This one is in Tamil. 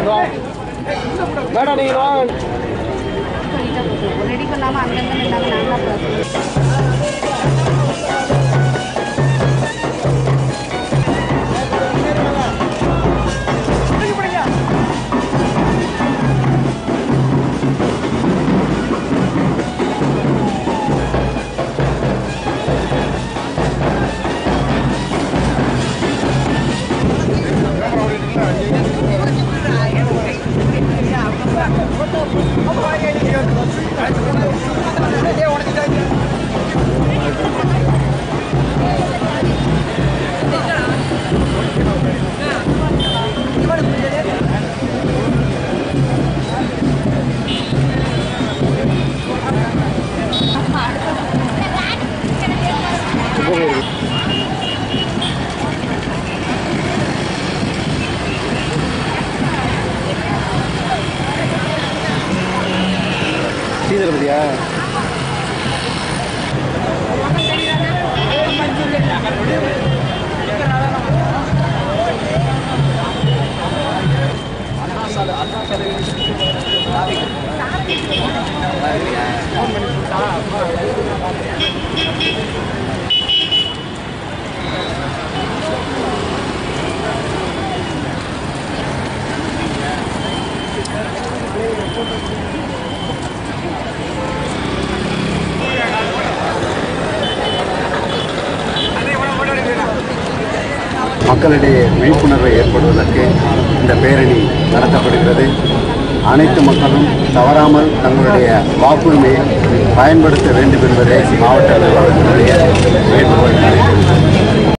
மேடம் நீங்கள் வாங்க ரெடி பண்ணாமல் அங்கங்கே நின்னாங்க நாங்கள் தான் ஸ்ரீதரபதியா மக்களிடையே விழிப்புணர்வை ஏற்படுவதற்கு இந்த பேரணி நடத்தப்படுகிறது அனைத்து மக்களும் தவறாமல் தங்களுடைய வாக்குரிமையை பயன்படுத்த வேண்டும் என்பதே மாவட்ட நிர்வாகத்தினுடைய வேண்டுகோள்